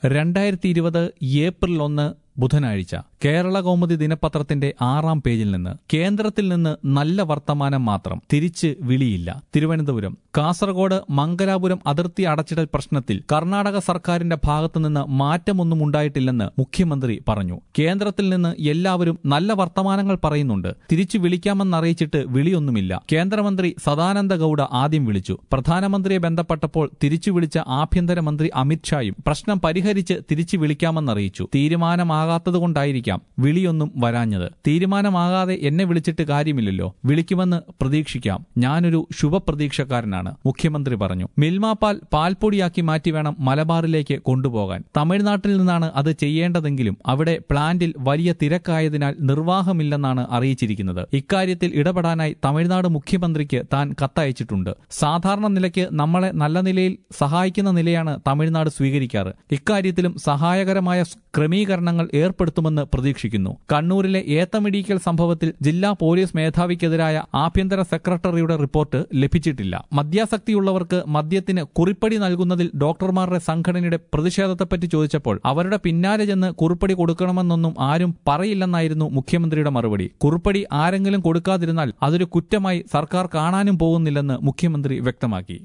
രണ്ടായിരത്തി ഇരുപത് ഏപ്രിൽ ഒന്ന് ബുധനാഴ്ച കേരള കൗമുദി ദിനപത്രത്തിന്റെ ആറാം പേജിൽ നിന്ന് കേന്ദ്രത്തിൽ നിന്ന് നല്ല വർത്തമാനം മാത്രം തിരിച്ച് വിളിയില്ല തിരുവനന്തപുരം കാസർഗോഡ് മംഗലാപുരം അതിർത്തി അടച്ചിടൽ പ്രശ്നത്തിൽ കർണാടക സർക്കാരിന്റെ ഭാഗത്തുനിന്ന് മാറ്റമൊന്നും ഉണ്ടായിട്ടില്ലെന്ന് മുഖ്യമന്ത്രി പറഞ്ഞു കേന്ദ്രത്തിൽ നിന്ന് എല്ലാവരും നല്ല വർത്തമാനങ്ങൾ പറയുന്നുണ്ട് തിരിച്ചു വിളിക്കാമെന്നറിയിച്ചിട്ട് വിളിയൊന്നുമില്ല കേന്ദ്രമന്ത്രി സദാനന്ദ ഗൌഡ ആദ്യം വിളിച്ചു പ്രധാനമന്ത്രിയെ ബന്ധപ്പെട്ടപ്പോൾ തിരിച്ചു വിളിച്ച ആഭ്യന്തരമന്ത്രി അമിത്ഷായും പ്രശ്നം പരിഹരിച്ച് തിരിച്ചു വിളിക്കാമെന്നറിയിച്ചു തീരുമാനമാകാത്തതുകൊണ്ടായിരിക്കാം വിളിയൊന്നും വരാഞ്ഞത് തീരുമാനമാകാതെ എന്നെ വിളിച്ചിട്ട് കാര്യമില്ലല്ലോ വിളിക്കുമെന്ന് പ്രതീക്ഷിക്കാം ഞാനൊരു ശുഭപ്രതീക്ഷക്കാരനാണ് മുഖ്യമന്ത്രി പറഞ്ഞു മിൽമ പാൽ പാൽപ്പൊടിയാക്കി മാറ്റി വേണം മലബാറിലേക്ക് കൊണ്ടുപോകാൻ തമിഴ്നാട്ടിൽ നിന്നാണ് അത് ചെയ്യേണ്ടതെങ്കിലും അവിടെ പ്ലാന്റിൽ വലിയ തിരക്കായതിനാൽ നിർവാഹമില്ലെന്നാണ് അറിയിച്ചിരിക്കുന്നത് ഇക്കാര്യത്തിൽ ഇടപെടാനായി തമിഴ്നാട് മുഖ്യമന്ത്രിക്ക് താൻ കത്തയച്ചിട്ടുണ്ട് സാധാരണ നിലയ്ക്ക് നമ്മളെ നല്ല നിലയിൽ സഹായിക്കുന്ന നിലയാണ് തമിഴ്നാട് സ്വീകരിക്കാറ് ഇക്കാര്യത്തിലും സഹായകരമായ ക്രമീകരണങ്ങൾ ഏർപ്പെടുത്തുമെന്ന് പ്രതീക്ഷിക്കുന്നു കണ്ണൂരിലെ ഏത്തമിടിക്കൽ സംഭവത്തിൽ ജില്ലാ പോലീസ് മേധാവിക്കെതിരായ ആഭ്യന്തര സെക്രട്ടറിയുടെ റിപ്പോർട്ട് ലഭിച്ചിട്ടില്ല മദ്യാസക്തിയുള്ളവർക്ക് മദ്യത്തിന് കുറിപ്പടി നൽകുന്നതിൽ ഡോക്ടർമാരുടെ സംഘടനയുടെ പ്രതിഷേധത്തെപ്പറ്റി ചോദിച്ചപ്പോൾ അവരുടെ പിന്നാലെ ചെന്ന് കുറിപ്പടി കൊടുക്കണമെന്നൊന്നും ആരും പറയില്ലെന്നായിരുന്നു മുഖ്യമന്ത്രിയുടെ മറുപടി കുറിപ്പടി ആരെങ്കിലും കൊടുക്കാതിരുന്നാൽ അതൊരു കുറ്റമായി സർക്കാർ കാണാനും പോകുന്നില്ലെന്ന് മുഖ്യമന്ത്രി വ്യക്തമാക്കി